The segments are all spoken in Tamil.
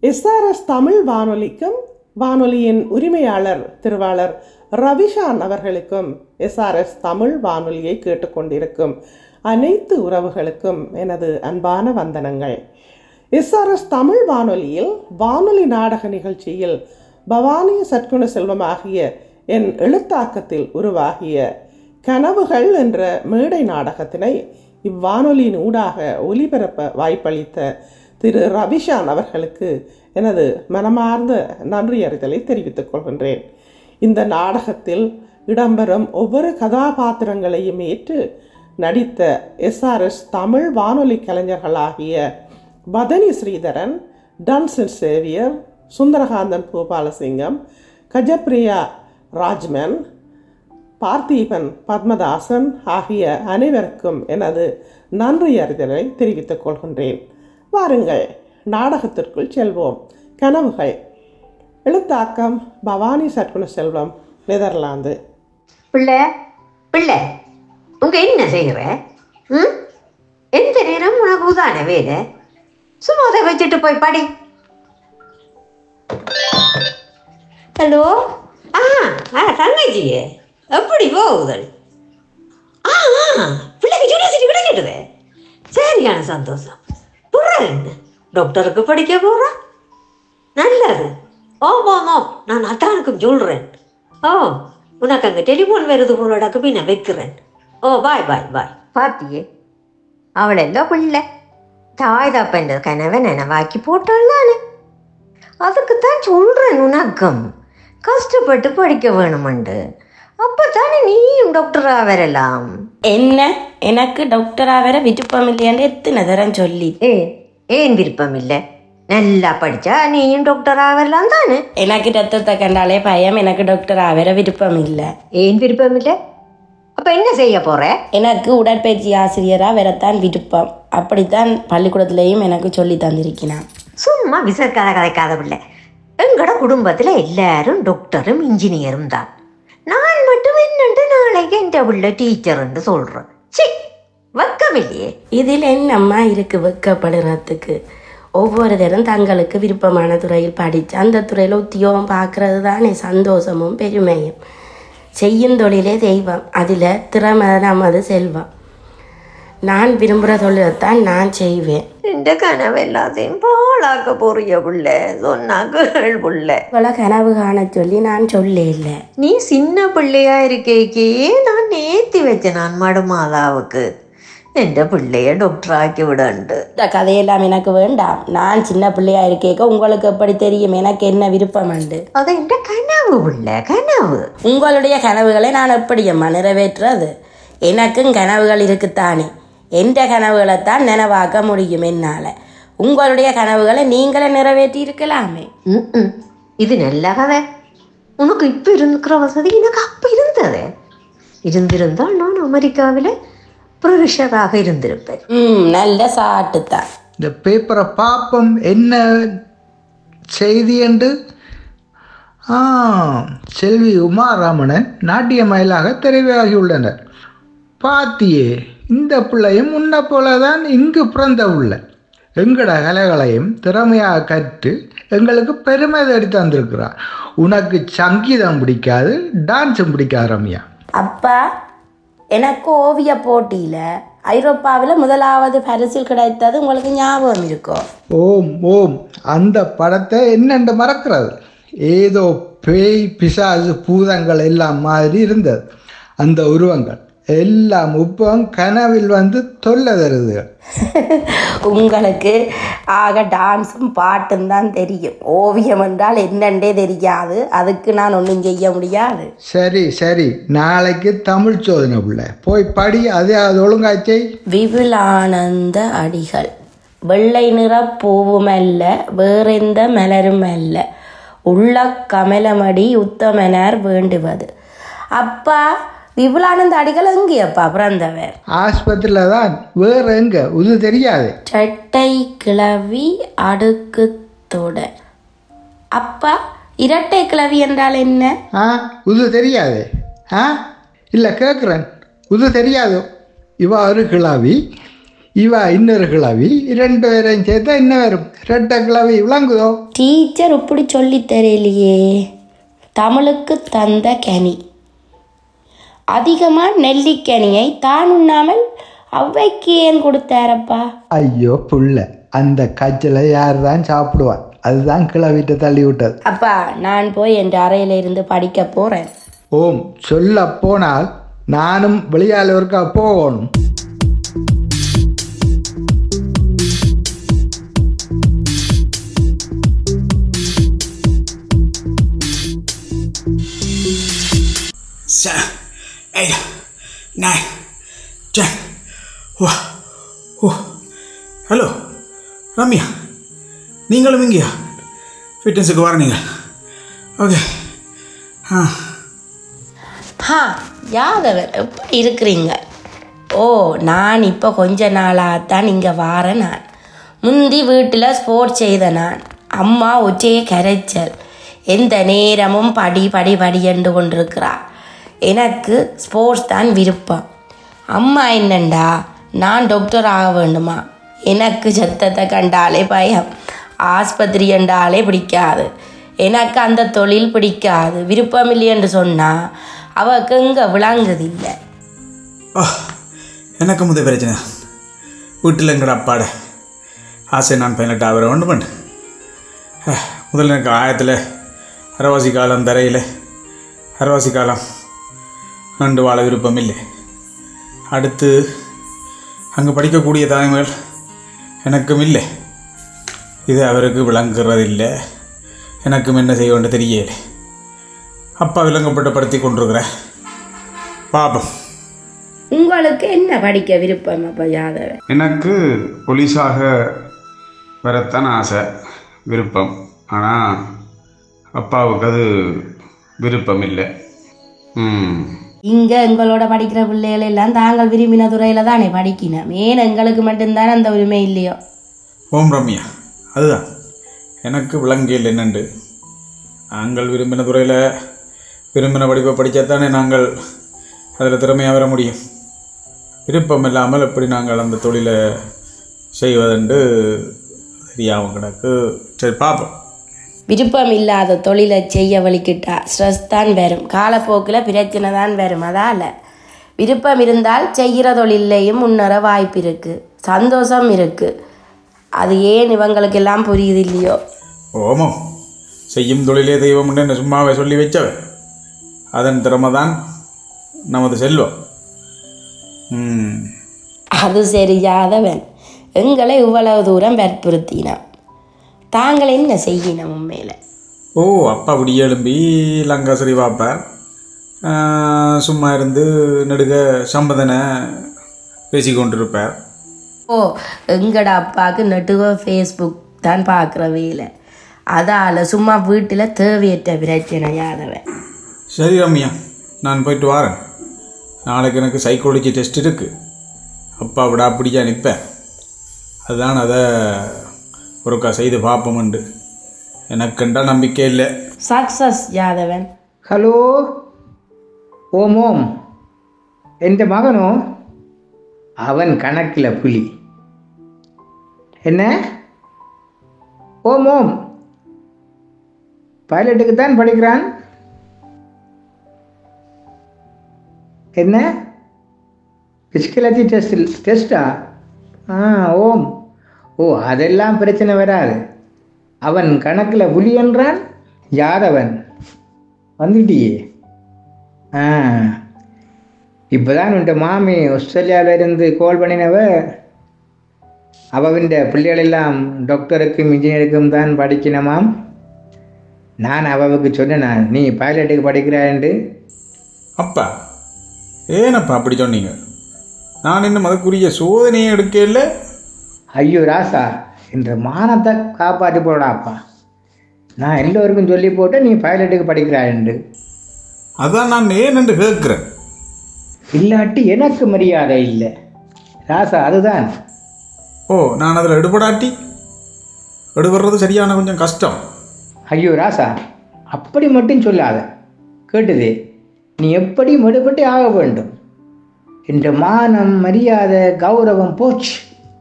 எஸ்ஆர்எஸ் தமிழ் வானொலிக்கும் வானொலியின் உரிமையாளர் திருவாளர் ரவிஷான் அவர்களுக்கும் எஸ்ஆர்எஸ் தமிழ் வானொலியை கேட்டுக்கொண்டிருக்கும் அனைத்து உறவுகளுக்கும் எனது அன்பான வந்தனங்கள் எஸ்ஆர்எஸ் தமிழ் வானொலியில் வானொலி நாடக நிகழ்ச்சியில் பவானி சற்குண செல்வமாகிய என் எழுத்தாக்கத்தில் உருவாகிய கனவுகள் என்ற மேடை நாடகத்தினை இவ்வானொலியின் ஊடாக ஒலிபரப்ப வாய்ப்பளித்த திரு ரவிஷான் அவர்களுக்கு எனது மனமார்ந்த நன்றி அறிதலை தெரிவித்துக் கொள்கின்றேன் இந்த நாடகத்தில் இடம்பெறும் ஒவ்வொரு கதாபாத்திரங்களையும் ஏற்று நடித்த எஸ்ஆர்எஸ் தமிழ் வானொலி கலைஞர்களாகிய பதனி ஸ்ரீதரன் டன்சன் சேவியர் சுந்தரகாந்தன் பூபாலசிங்கம் கஜப்ரியா ராஜ்மன் பார்த்தீபன் பத்மதாசன் ஆகிய அனைவருக்கும் எனது நன்றி அறிதலை தெரிவித்துக் கொள்கின்றேன் வாருங்கள் நாடகத்திற்குள் செல்வோம் கனவுகள் எழுத்தாக்கம் பவானி சற்குண செல்வம் நெதர்லாந்து பிள்ளை பிள்ளை உங்க என்ன செய்கிற ம் எந்த நேரம் உனக்கு உதான வேலை சும்மா அதை வச்சுட்டு போய் படி ஹலோ ஆ ஆ தங்கச்சியே எப்படி போகுதல் ஆ ஆ பிள்ளைக்கு யூனிவர்சிட்டி கிடைக்கிட்டது சரியான சந்தோஷம் புறம் என்ன டாக்டருக்கு படிக்க போகிறா நல்லது ஓம் ஓம் ஓம் நான் அத்தானுக்கும் சொல்கிறேன் ஓ உனக்கு அங்கே டெலிஃபோன் வருது போலடாக்கு போய் நான் வைக்கிறேன் ஓ பாய் பாய் பாய் பாத்தியே அவளெல்லோ பிள்ளை தாய் தப்பன்ற கனவை நினைவாக்கி போட்டாள்தானே அதுக்குத்தான் சொல்கிறேன் உனக்கம் கஷ்டப்பட்டு படிக்க வேணுமண்டு அப்பத்தானே நீயும் டாக்டரா வரலாம் என்ன எனக்கு டாக்டரா வர விருப்பம் இல்லையான்னு எத்தனை தரம் சொல்லி ஏ ஏன் விருப்பம் இல்லை நல்லா படிச்சா நீயும் டாக்டரா வரலாம் தானே எனக்கு ரத்தத்தை கண்டாலே பயம் எனக்கு டாக்டரா வர விருப்பம் இல்லை ஏன் விருப்பம் இல்லை அப்போ என்ன செய்ய போற எனக்கு உடற்பயிற்சி ஆசிரியரா வரத்தான் விருப்பம் அப்படித்தான் பள்ளிக்கூடத்திலையும் எனக்கு சொல்லி தந்திருக்கிறான் சும்மா விசற்காத கதைக்காத பிள்ளை எங்கட குடும்பத்தில் எல்லாரும் டாக்டரும் இன்ஜினியரும் தான் நான் மட்டும் என்னண்டு நாளைக்கு என் பிள்ளை டீச்சர்ன்னு சொல்கிறேன் சி வெக்கமில்லையே இதில் என்னம்மா இருக்கு வெக்கப்படுறதுக்கு ஒவ்வொரு தரம் தங்களுக்கு விருப்பமான துறையில் படித்து அந்த துறையில் உத்தியோகம் பார்க்கறது தானே சந்தோஷமும் பெருமையும் செய்யும் தொழிலே தெய்வம் அதில் திறமை நமது செல்வம் நான் விரும்புகிற தொழிலைத்தான் நான் செய்வேன் எந்த கனவு எல்லாத்தையும் பாழாக்க போறிய பிள்ளை சொன்னா கேள் பிள்ளை இவ்வளோ கனவு காண சொல்லி நான் சொல்ல இல்லை நீ சின்ன பிள்ளையா இருக்கேக்கே நான் நேத்தி வச்சேன் நான் மடுமாதாவுக்கு எந்த பிள்ளைய டாக்டர் ஆக்கி விடண்டு இந்த கதையெல்லாம் எனக்கு வேண்டாம் நான் சின்ன பிள்ளையா இருக்கேக்க உங்களுக்கு எப்படி தெரியும் எனக்கு என்ன விருப்பம் உண்டு அது எந்த கனவு பிள்ளை கனவு உங்களுடைய கனவுகளை நான் எப்படியம்மா நிறைவேற்றுறது எனக்கும் கனவுகள் இருக்குத்தானே எந்த கனவுகளைத்தான் நினைவாக்க முடியும் என்னால் உங்களுடைய கனவுகளை நீங்களே நிறைவேற்றி இருக்கலாமே ம்ம். இது நல்ல கதை உனக்கு இப்போ இருக்கிற வசதி எனக்கு அப்போ இருந்தது இருந்திருந்தால் நான் அமெரிக்காவில் ப்ரொஃபஸராக இருந்திருப்பேன் ம் நல்ல சாட்டுத்தான் இந்த பேப்பரை பார்ப்போம் என்ன செய்தி என்று ஆ செல்வி உமாராமணன் நாட்டிய மயிலாக தெரிவாகியுள்ளனர் பாத்தியே இந்த பிள்ளையும் முன்ன போல தான் இங்கு பிறந்த பிள்ளை எங்கட கலைகளையும் திறமையாக கற்று எங்களுக்கு பெருமை தேடி தந்திருக்கிறார் உனக்கு சங்கீதம் பிடிக்காது டான்ஸும் பிடிக்காது ரம்யா அப்பா எனக்கு ஓவிய போட்டியில் ஐரோப்பாவில் முதலாவது பரிசில் கிடைத்தது உங்களுக்கு ஞாபகம் இருக்கோ ஓம் ஓம் அந்த படத்தை என்னென்று மறக்கிறது ஏதோ பேய் பிசாசு பூதங்கள் எல்லாம் மாதிரி இருந்தது அந்த உருவங்கள் எல்லாம் உப்பம் கனவில் வந்து தொல்லை தருதுகள் உங்களுக்கு ஆக டான்ஸும் பாட்டும் தான் தெரியும் ஓவியம் என்றால் என்னண்டே தெரியாது அதுக்கு நான் ஒன்றும் செய்ய முடியாது சரி சரி நாளைக்கு தமிழ் சோதனை பிள்ளை போய் படி அதே அது ஒழுங்காச்சை விபுலானந்த அடிகள் வெள்ளை நிற பூவுமல்ல வேறெந்த மலரும் அல்ல உள்ள கமலமடி உத்தமனார் வேண்டுவது அப்பா விபுலானந்த அடிகள் எங்கேயப்பா பிறந்தவர் ஆஸ்பத்திரியில் தான் வேற எங்க இது தெரியாது சட்டை கிளவி அடுக்கு தொடர் அப்பா இரட்டை கிளவி என்றால் என்ன ஆ இது தெரியாது ஆ இல்லை கேட்குறேன் இது தெரியாது இவ ஒரு கிளாவி இவ இன்னொரு கிளவி இரண்டு பேரையும் சேர்த்தா என்ன வரும் ரெட்டை கிளவி விளங்குதோ டீச்சர் இப்படி சொல்லித் தரலையே தமிழுக்கு தந்த கனி அதிகமாக நெல்லிக்கனியை தான் உண்ணாமல் அவ்வைக்கு ஏன் கொடுத்தாரப்பா ஐயோ புள்ள அந்த காய்ச்சலை யார் தான் சாப்பிடுவான் அதுதான் கிளவிட்ட தள்ளி விட்டது அப்பா நான் போய் என் அறையில இருந்து படிக்க போறேன் ஓம் சொல்ல போனால் நானும் வெளியால் ஒருக்கா போகணும் seven, eight, nine, ten. வா ஓ ஹலோ ரம்யா நீங்களும் இங்கேயா ஃபிட்னஸுக்கு வர நீங்கள் ஓகே ஆ ஹா யாதவர் எப்படி இருக்கிறீங்க ஓ நான் இப்போ கொஞ்ச நாளாக தான் இங்கே வாரேன் நான் முந்தி வீட்டில் ஸ்போர்ட்ஸ் செய்த நான் அம்மா ஒற்றைய கரைச்சல் எந்த நேரமும் படி படி படி என்று கொண்டிருக்கிறா எனக்கு ஸ்போர்ட்ஸ் தான் விருப்பம் அம்மா என்னண்டா நான் டாக்டர் ஆக வேண்டுமா எனக்கு சத்தத்தை கண்டாலே பயம் ஆஸ்பத்திரி என்றாலே பிடிக்காது எனக்கு அந்த தொழில் பிடிக்காது விருப்பம் இல்லை என்று சொன்னால் அவக்கு எங்கே விளங்குதில்லை ஓ எனக்கு முதல் பிரச்சனை வீட்டில் எங்கட அப்பாட ஆசை நான் பதினெட்டு ஆகிற ஒன்று பண்ணு முதல்ல எனக்கு ஆயத்தில் அரவாசி காலம் தரையில் அரவாசி காலம் கண்டு வாழ விருப்பம் இல்லை அடுத்து அங்கே படிக்கக்கூடிய தாய்மைகள் எனக்கும் இல்லை இது அவருக்கு விளங்குறதில்லை எனக்கும் என்ன செய்ய வேண்டும் தெரியல அப்பா விளங்கப்பட்டப்படுத்தி கொண்டிருக்கிற பாப்போம் உங்களுக்கு என்ன படிக்க விருப்பம் அப்போ யாதவன் எனக்கு போலீஸாக வரத்தான் ஆசை விருப்பம் ஆனால் அப்பாவுக்கு அது விருப்பம் இல்லை ம் இங்கே எங்களோட படிக்கிற பிள்ளைகள் எல்லாம் தாங்கள் விரும்பின துறையில் தானே படிக்கணும் ஏன் எங்களுக்கு மட்டும்தானே அந்த உரிமை இல்லையோ ஓம் ரம்யா அதுதான் எனக்கு விளங்கியல் என்னண்டு நாங்கள் விரும்பின துறையில் விரும்பின படிப்பை படித்தாத்தானே நாங்கள் அதில் திறமையாக வர முடியும் விருப்பம் இல்லாமல் எப்படி நாங்கள் அந்த தொழிலை செய்வதென்று தெரியாமல் கிடக்கு சரி பார்ப்போம் விருப்பம் இல்லாத தொழிலை செய்ய வலிக்கிட்டா ஸ்ட்ரெஸ் தான் வரும் காலப்போக்கில் பிரச்சனை தான் வரும் அதால் விருப்பம் இருந்தால் செய்கிற தொழிலையும் முன்னேற வாய்ப்பு இருக்குது சந்தோஷம் இருக்குது அது ஏன் இவங்களுக்கெல்லாம் புரியுது இல்லையோ ஓமோ செய்யும் தொழிலே தெய்வம் என்ன சும்மாவே சொல்லி வச்சவ அதன் திறமை தான் நமது செல்வம் ம் அது சரியாதவன் எங்களை இவ்வளவு தூரம் வற்புறுத்தினான் தாங்கள் என்ன செய்யணும் உண்மையில் ஓ அப்பா விடி எழும்பி லங்காசரி பார்ப்பார் ஆஹ், சும்மா இருந்து நெடுக சம்பதனை பேசி கொண்டிருப்பார் ஓ எங்கட அப்பாவுக்கு நெட்டுவ ஃபேஸ்புக் தான் பார்க்குற வேலை அதால் சும்மா வீட்டில் தேவையற்ற பிரச்சனை யாதவன் சரி ரம்யா நான் போயிட்டு வரேன் நாளைக்கு எனக்கு சைக்காலஜி டெஸ்ட் இருக்குது அப்பா விடா பிடிச்சா நிற்பேன் அதுதான் அதை ஒருக்கா செய்து பார்ப்போம்ண்டு எனக்குண்டா நம்பிக்கை இல்லை சக்சஸ் யாதவன் ஹலோ ஓம் ஓம் எந்த மகனோ அவன் கணக்கில் புலி என்ன ஓம் ஓம் பைலட்டுக்கு தான் படிக்கிறான் என்ன பிசிக்கலாஜி டெஸ்ட் டெஸ்டா ஆ ஓம் ஓ அதெல்லாம் பிரச்சனை வராது அவன் கணக்கில் புலி என்றான் யாதவன் வந்துட்டியே ஆ இப்போதான் உன்ட்ட மாமி ஆஸ்திரேலியாவில் இருந்து கால் பண்ணினவ அவவின் பிள்ளைகள் எல்லாம் டாக்டருக்கும் இன்ஜினியருக்கும் தான் படிக்கணுமாம் நான் அவவுக்கு சொன்னேன் நீ பைலட்டுக்கு படிக்கிறாயன்று அப்பா ஏனப்பா அப்படி சொன்னீங்க நான் இன்னும் அதுக்குரிய சோதனையை எடுக்கல ஐயோ ராசா என்ற மானத்தை காப்பாற்றி போடாப்பா நான் எல்லோருக்கும் சொல்லி போட்டு நீ பைலட்டுக்கு படிக்கிறாயன்று அதான் நான் ஏன் என்று கேட்குறேன் இல்லாட்டி எனக்கு மரியாதை இல்லை ராசா அதுதான் ஓ நான் அதில் எடுபடாட்டி எடுபடுறது சரியான கொஞ்சம் கஷ்டம் ஐயோ ராசா அப்படி மட்டும் சொல்லாத கேட்டுதே நீ எப்படி மெடுபட்டு ஆக வேண்டும் என்ற மானம் மரியாதை கௌரவம் போச்சு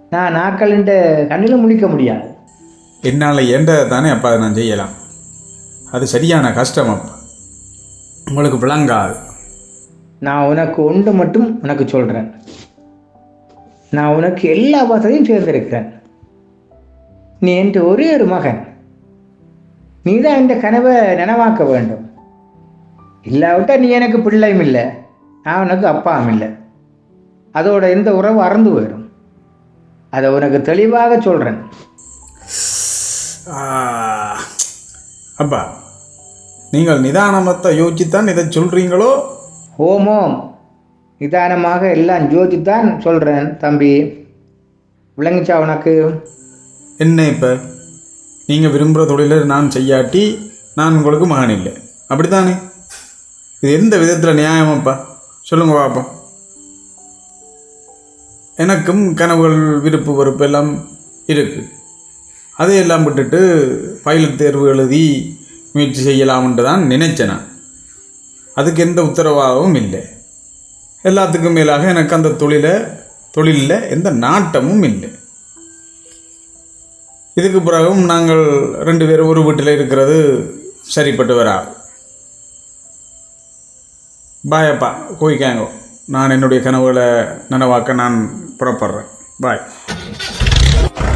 நான் நாக்களின்ட்டு கண்ணில் முழிக்க முடியாது என்னால் என்ற தானே அப்பா அதை நான் செய்யலாம் அது சரியான கஷ்டம் அப்பா உங்களுக்கு விளங்காது நான் உனக்கு ஒன்று மட்டும் உனக்கு சொல்கிறேன் நான் உனக்கு எல்லா வசதியும் சேர்ந்திருக்கிறேன் நீ என் ஒரே ஒரு மகன் நீ தான் இந்த கனவை நனவாக்க வேண்டும் இல்லாவிட்டா நீ எனக்கு பிள்ளையும் இல்லை நான் உனக்கு அப்பாவும் இல்லை அதோட எந்த உறவு அறந்து போயிடும் அதை உனக்கு தெளிவாக சொல்கிறேன் ஆ, அப்பா நீங்கள் நிதானமத்தை யோசிச்சுத்தான் இதை சொல்கிறீங்களோ ஓமோம் நிதானமாக எல்லாம் ஜோதித்தான் சொல்கிறேன் தம்பி விளங்குச்சா உனக்கு என்ன இப்போ நீங்கள் விரும்புகிற தொழிலை நான் செய்யாட்டி நான் உங்களுக்கு மகன் இல்லை அப்படித்தானே இது எந்த விதத்தில் நியாயமாப்பா சொல்லுங்க பாப்போம் எனக்கும் கனவுகள் விருப்பு வெறுப்பு எல்லாம் இருக்குது அதையெல்லாம் விட்டுட்டு பைலட் தேர்வு எழுதி முயற்சி செய்யலாம்ன்ட்டு தான் நினைச்சேன் நான் அதுக்கு எந்த உத்தரவாதமும் இல்லை எல்லாத்துக்கும் மேலாக எனக்கு அந்த தொழிலை தொழிலில் எந்த நாட்டமும் இல்லை இதுக்கு பிறகும் நாங்கள் ரெண்டு பேரும் ஒரு வீட்டில் இருக்கிறது சரிப்பட்டு வராது பாயப்பா கோய்க்காங்கோ நான் என்னுடைய கனவுகளை நனவாக்க நான் புறப்படுறேன் பாய்